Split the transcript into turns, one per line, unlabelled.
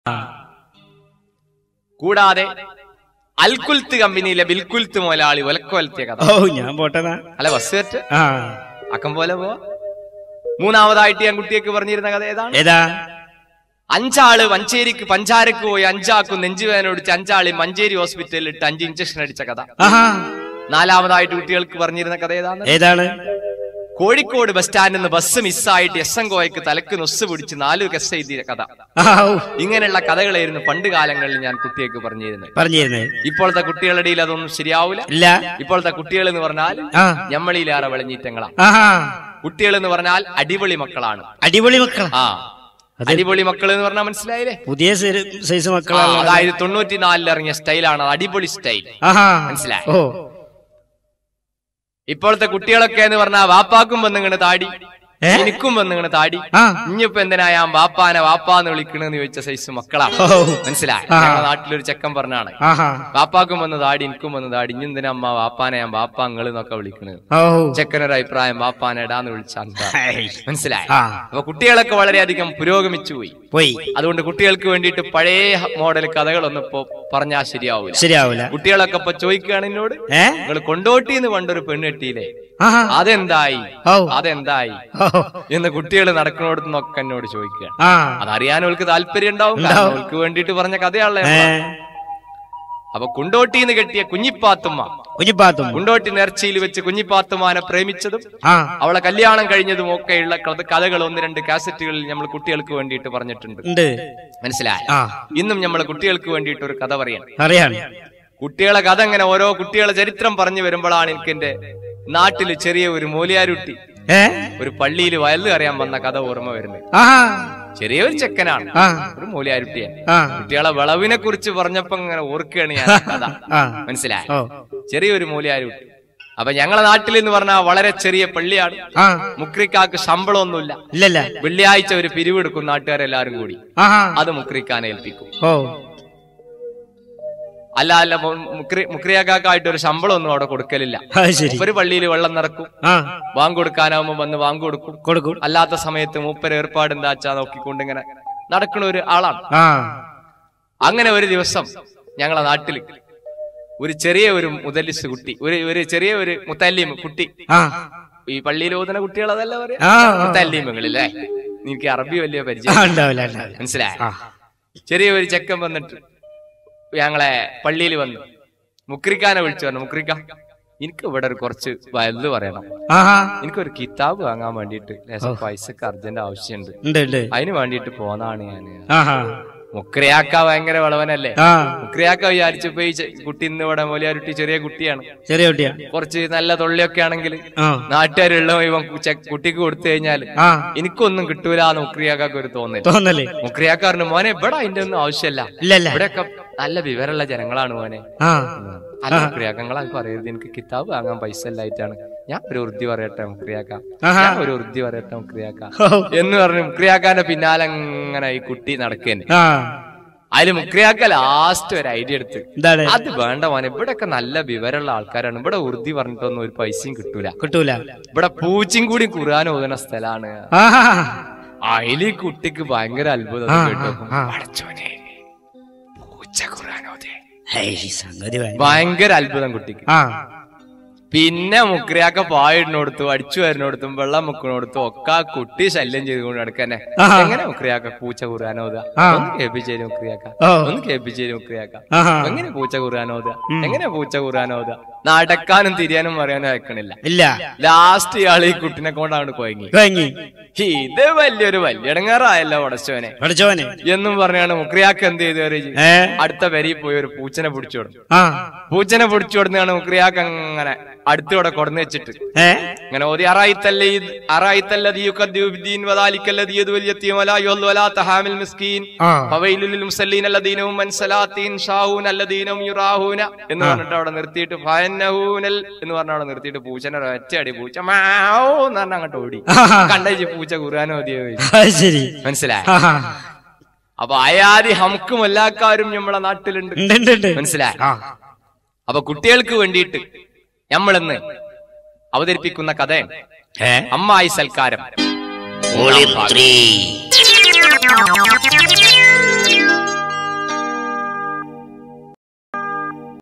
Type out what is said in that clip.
കൂടാതെ അൽക്കുൽത്ത് കമ്പനിയിലെ ബിൽക്കുൽത്ത് മുതലാളി ഒലക്കൊലത്തിയ കഥ
ഓ ഞാൻ പോട്ടതാ
അല്ല ബസ് കയറ്റ്
ആ
അക്കം പോലെ പോവാ മൂന്നാമതായിട്ട് ഞാൻ കുട്ടിയൊക്കെ പറഞ്ഞിരുന്ന കഥ ഏതാണ്
ഏതാ
അഞ്ചാള് മഞ്ചേരിക്ക് പഞ്ചാരക്ക് പോയി അഞ്ചാക്കും നെഞ്ചുവേദനോടിച്ച് അഞ്ചാളി മഞ്ചേരി ഹോസ്പിറ്റലിൽ ഇട്ട് അഞ്ച് ഇഞ്ചക്ഷൻ അടിച്ച കഥ
ആഹാ
നാലാമതായിട്ട് കുട്ടികൾക്ക് പറഞ്ഞിരുന്ന കഥ ഏതാണ്
ഏതാണ്
കോഴിക്കോട് ബസ് സ്റ്റാൻഡിൽ നിന്ന് ബസ് മിസ്സായിട്ട് എസ് എൻ കോയക്ക് തലക്ക് നൊസ് പിടിച്ച് നാലു കസ് എഴുതിയ കഥ
ആ ഓ,
ഇങ്ങനെയുള്ള കഥകളായിരുന്നു പണ്ട് കാലങ്ങളിൽ ഞാൻ കുട്ടിയൊക്കെ പറഞ്ഞിരുന്നത്
പറഞ്ഞിരുന്നേ
ഇപ്പോഴത്തെ കുട്ടികളുടെ ഇടയിൽ അതൊന്നും ശരിയാവൂല
ഇല്ല
ഇപ്പോഴത്തെ കുട്ടികൾ എന്ന് പറഞ്ഞാൽ
ആ
ഞമ്മളിലേറെ വിളഞ്ഞിറ്റങ്ങളാ
ആഹാ
കുട്ടികൾ എന്ന് പറഞ്ഞാൽ അടിപൊളി മക്കളാണ്
അടിപൊളി മക്കളാ
ആ അടിപൊളി മക്കൾ എന്ന് പറഞ്ഞാൽ മനസ്സിലായില്ലേ
പുതിയ സൈ- സൈസ്
ആ,
മക്കളാണ്
അതായത് തൊണ്ണൂറ്റിനാലിൽ ഇറങ്ങിയ സ്റ്റൈലാണ് അത് അടിപൊളി സ്റ്റൈൽ
ആഹാ
മനസ്സിലായി.
ഓ
ഇപ്പോഴത്തെ കുട്ടികളൊക്കെ എന്ന് പറഞ്ഞാൽ വാപ്പാക്കും വന്നിങ്ങനെ താടി
ഏ?
എനിക്കും വന്നിങ്ങനെ താടി
ആ
ഇനിയിപ്പോ എന്തിനാ ഞാൻ വാപ്പാനെ വാപ്പാന്ന് വിളിക്കണെന്ന് ചോദിച്ച സൈസ് മക്കളാണ്
ഓ
മനസ്സിലായി
ആ.
ഞങ്ങളുടെ നാട്ടിലൊരു ചെക്കൻ പറഞ്ഞാണ്
ആഹാ
വാപ്പാക്കും വന്ന് താടി എനിക്കും വന്ന് താടി ഇനി എന്തിനാ അമ്മ വാപ്പാനെ ഞാൻ വാപ്പാ അങ്ങള് എന്നൊക്കെ വിളിക്കണത്
ഓ
ചെക്കനൊരു അഭിപ്രായം വാപ്പാനെ ഇടാന്ന് വിളിച്ചാൽ
ഹേയ്.
മനസ്സിലായി
ആ
അപ്പൊ കുട്ടികളൊക്കെ വളരെയധികം പുരോഗമിച്ചു പോയി
പോയി
അതുകൊണ്ട് കുട്ടികൾക്ക് വേണ്ടിയിട്ട് പഴയ മോഡൽ കഥകളൊന്നും ഇപ്പോ പറഞ്ഞാൽ ശരിയാവൂല
ശരിയാവൂല
കുട്ടികളൊക്കെ ഇപ്പൊ ചോദിക്കുകയാണ് എന്നോട്
ഏ
നിങ്ങൾ കൊണ്ടോട്ടിന്ന് പണ്ടൊരു പെണ്ണെട്ടിയില്ലേ
ആഹാ
അതെന്തായി
ഓ
അതെന്തായി
ഓ
എന്ന് കുട്ടികൾ നടക്കണോടത്തുനിന്നൊക്കെ എന്നോട് ചോദിക്കുകയാണ്
ആ
അതറിയാൻ അവൾക്ക് താല്പര്യം ഉണ്ടാവും കാരണം
ഉണ്ടാവും.
അവൾക്ക് വേണ്ടിയിട്ട് പറഞ്ഞ കഥയാണല്ലോ
ഏ
അപ്പൊ കുണ്ടോട്ടിന്ന് കെട്ടിയ കുഞ്ഞിപ്പാത്തുമ്മ
കുഞ്ഞിപ്പാത്തും
കുണ്ടോട്ടി നേർച്ചയിൽ വെച്ച് കുഞ്ഞിപ്പാത്തുമ്മാനെ പ്രേമിച്ചതും
ആ
അവളെ കല്യാണം കഴിഞ്ഞതും ഒക്കെയുള്ള കഥ- കഥകൾ ഒന്ന് രണ്ട് കാസറ്റുകളിൽ നമ്മൾ കുട്ടികൾക്ക് വേണ്ടിയിട്ട് പറഞ്ഞിട്ടുണ്ട്
ഉണ്ട്
മനസ്സിലായി
ആ
ഇന്നും നമ്മൾ കുട്ടികൾക്ക് വേണ്ടിയിട്ട് ഒരു കഥ പറയാം
അറിയാണ്
കുട്ടികളെ കഥ ഇങ്ങനെ ഓരോ കുട്ടികളെ ചരിത്രം പറഞ്ഞു വരുമ്പോഴാണ് എനിക്ക് എന്റെ നാട്ടില് ചെറിയ ഒരു മൂലിയാരുട്ടി
ഏ
ഒരു പള്ളിയിൽ വയല് അറിയാൻ വന്ന കഥ ഓർമ്മ വരുന്നത്
ആഹാ
ചെറിയൊരു ചെക്കനാണ്
ആ
ഒരു മൂലിയാരുട്ടിയാണ്
ആ
കുട്ടികളെ വിളവിനെ കുറിച്ച് പറഞ്ഞപ്പോ ഇങ്ങനെ ഓർക്കുകയാണ് ഞാൻ ആ കഥ
ആ
മനസ്സിലായി
ഓ
ചെറിയൊരു മൂലിയാരുട്ടി അപ്പൊ ഞങ്ങളെ നാട്ടിൽ എന്ന് പറഞ്ഞാൽ വളരെ ചെറിയ പള്ളിയാണ്
ആ
മുക്രിക്കാക്ക് ശമ്പളമൊന്നുമില്ല
ഇല്ലല്ല
വെള്ളിയാഴ്ച ഒരു പിരിവെടുക്കും നാട്ടുകാരെല്ലാരും കൂടി
ആഹാ
അത് മുക്രിക്കാനെ ഏൽപ്പിക്കും
ഓ
അല്ല അല്ല മു- മുക്രി മുക്രിയാക്കായിട്ട് ഒരു ശമ്പളം ഒന്നും അവിടെ കൊടുക്കലില്ല
അത് ശരി
ഒരു പള്ളിയിൽ വെള്ളം നിറക്കും
ആ
വാങ്ങ് കൊടുക്കാനാവുമ്പോ വന്ന് വാങ്ങ് കൊടുക്കും
കൊടുക്കും
അല്ലാത്ത സമയത്ത് മൂപ്പര് ഏർപ്പാട് എന്താച്ചാ നോക്കിക്കൊണ്ട് ഇങ്ങനെ നടക്കുന്ന ഒരു ആളാണ്
ആ
അങ്ങനെ ഒരു ദിവസം ഞങ്ങളെ നാട്ടില് ഒരു ചെറിയ ഒരു മുതലിസ് കുട്ടി ഒരു ഒരു ചെറിയ ഒരു മുത്തല്ലീം കുട്ടി
ആ
ഈ പള്ളിയിൽ ഓതുന്ന കുട്ടികൾ അതല്ല പറയാ
ആ
മുത്തല്ലീമങ്ങളില്ലേ എനിക്ക് അറബി വലിയ
ആ,
പരിചയം
ഉണ്ടാവില്ല ഉണ്ടാവില്ല
മനസ്സിലായ
ആ
ചെറിയ ഒരു ചെക്കൻ വന്നിട്ട് ഞങ്ങളെ പള്ളിയിൽ വന്നു മുക്രിക്കാനെ വിളിച്ചു പറഞ്ഞു മുക്രിക്ക എനിക്ക് ഇവിടെ ഒരു കുറച്ച് വയല് പറയണം
ആഹാ
എനിക്കൊരു കിതാബ് വാങ്ങാൻ വേണ്ടിയിട്ട് ലേശം പൈസക്ക് അർജന്റ് ആവശ്യമുണ്ട്
ഉണ്ട് ഉണ്ട്
അതിന് വേണ്ടിയിട്ട് പോന്നാണ് ഞാൻ
ആഹാ
മുക്രിയാക്ക ഭയങ്കര വളവനല്ലേ
ആ
മുക്രിയാക്ക വിചാരിച്ചപ്പോ ഈ ചെ- കുട്ടി ഇന്ന് ഇവിടെ മൂലിയാരുട്ടി ചെറിയ കുട്ടിയാണ്
ചെറിയ കുട്ടിയാ
കുറച്ച് നല്ല തൊള്ളിയൊക്കെ ആണെങ്കിൽ
ആ
നാട്ടുകാരുള്ള ഇവൻ ചെ- കുട്ടിക്ക് കൊടുത്തു കഴിഞ്ഞാൽ
ആ
എനിക്കൊന്നും കിട്ടൂല എന്ന് മുക്രിയാക്കാക്ക് ഒരു തോന്നൽ
തോന്നല്
മുക്രിയാക്കാരന് മോനെ ഇവിടെ അതിന്റെ ഒന്നും ആവശ്യമല്ല
ഇല്ലല്ല
ഇവിടെയൊക്കെ നല്ല വിവരമുള്ള ജനങ്ങളാണ് മോനെ
ആ
അല്ല മുക്രിയാക്കങ്ങളാ പറയരുത് എനിക്ക് കിതാബ് വാങ്ങാൻ പൈസ ഇല്ലായിട്ടാണ് ഞാൻ ഒരു ഉറുദി പറയട്ടെ മുക്രിയാക്ക
ആഹാ.
ഞാൻ ഒരു ഉറുദി പറയട്ടെ മുക്രിയാക്ക
ഓ,
എന്ന് പറഞ്ഞു മുക്രിയാക്കാന്റെ പിന്നാലെ അങ്ങനെ ഈ കുട്ടി നടക്കേനെ
ആ
അതില് മുക്രിയാക്ക ലാസ്റ്റ് ഒരു ഐഡിയ എടുത്ത്
എന്താണ്
അത് വേണ്ട മോനെ ഇവിടെയൊക്കെ നല്ല വിവരമുള്ള ആൾക്കാരാണ് ഇവിടെ ഉറുദി പറഞ്ഞിട്ടൊന്നും ഒരു പൈസയും കിട്ടൂല
കിട്ടൂല
ഇവിടെ പൂച്ചയും കൂടി ഖുർആൻ ഓതുന്ന സ്ഥലാണ്
ആഹാ
അതില് ഈ കുട്ടിക്ക് ഭയങ്കര അത്ഭുതം
ആ,
കേട്ടോ
ആ.
പടച്ചോനെ പൂച്ച ഖുർആൻ ഓതേ
ഹേയ്, സംഗതി ഭയങ്കര-
ഭയങ്കര അത്ഭുതം കുട്ടിക്ക്
ആ
പിന്നെ മുക്രിയാക്ക പായിടിനോടത്തും അടിച്ചു വരുന്നോടത്തും വെള്ളം മുക്കിനോടത്തും ഒക്കെ ആ കുട്ടി ശല്യം ചെയ്തുകൊണ്ട് നടക്കന്നെ
ആഹാ.
എങ്ങനെ മുക്രിയാക്ക പൂച്ച ഖുർആാനോദ
ആ.
ഒന്ന് കേൾപ്പിച്ചേരും മുക്രിയാക്ക
ഓ.
ഒന്ന് കേൾപ്പിച്ചേരും മുക്രിയാക്ക
ആഹാ
എങ്ങനെ പൂച്ച ഖുർആാനോദ എങ്ങനെ പൂച്ച ഖുർആാനോദ നടക്കാനും തിരിയാനും അറിയാനും അയക്കണില്ല
ഇല്ല
ലാസ്റ്റ് ഇയാൾ ഈ കുട്ടിനെ കൊണ്ടാണ് കൊയങ്ങി
കഴിഞ്ഞി
ഇത് വലിയൊരു വലിയ ഇടങ്ങാറായല്ലോ ഉടച്ചവനെ
പഠിച്ചോനെ
എന്നും പറഞ്ഞാണ് മുക്രിയാക്ക എന്ത് ചെയ്തു അറിയിച്ചു
ഏ
അടുത്ത വരിയിൽ പോയി ഒരു പൂച്ചനെ പിടിച്ചോടും
ആ
പൂച്ചനെ പിടിച്ചോടുന്നതാണ് മുക്രിയാക്ക അങ്ങനെ അടുത്തൂടെ കൊടുന്ന് വെച്ചിട്ട്
ഏ
അങ്ങനെ ഓതി അറായിത്തല്ല അറായിത്തല്ലദീ യുകദ്ദിബു ബിദ്ദീൻ വദാലിക്കല്ലദീ യദ്ഉൽ യതീം വലാ യുഹല്ലു വലാ തഹാമിൽ മിസ്കീൻ
ആ
ഫവൈലുൽ ലിൽ മുസല്ലീൻ അല്ലദീന ഹും അൻ സലാത്തീൻ ഷാഹൂൻ അല്ലദീന ഹും യുറാഹൂന എന്ന് പറഞ്ഞിട്ട് അവിടെ നിർത്തിയിട്ട് ഫയന്നഹൂനൽ എന്ന് പറഞ്ഞ അവിടെ നിർത്തിയിട്ട് പൂച്ചനെ ഒറ്റ അടി പൂച്ച മാവോ എന്ന് പറഞ്ഞ അങ്ങോട്ട് ഓടി
ആഹാ.
കണ്ടേച്ച് പൂച്ച ഖുർആൻ ഓതിയോ
അത് ശരി
മനസ്സിലായി
ആഹാ
അപ്പൊ അയാതി ഹംക്കും എല്ലാക്കാരും നമ്മളെ നാട്ടിലുണ്ട്
ഉണ്ട് ഉണ്ട് ഉണ്ട്
മനസ്സിലായി
ആ
അപ്പൊ കുട്ടികൾക്ക് വേണ്ടിയിട്ട് നമ്മളിന്ന് അവതരിപ്പിക്കുന്ന കഥ
ഏ
അമ്മായി സൽക്കാരം
Only three.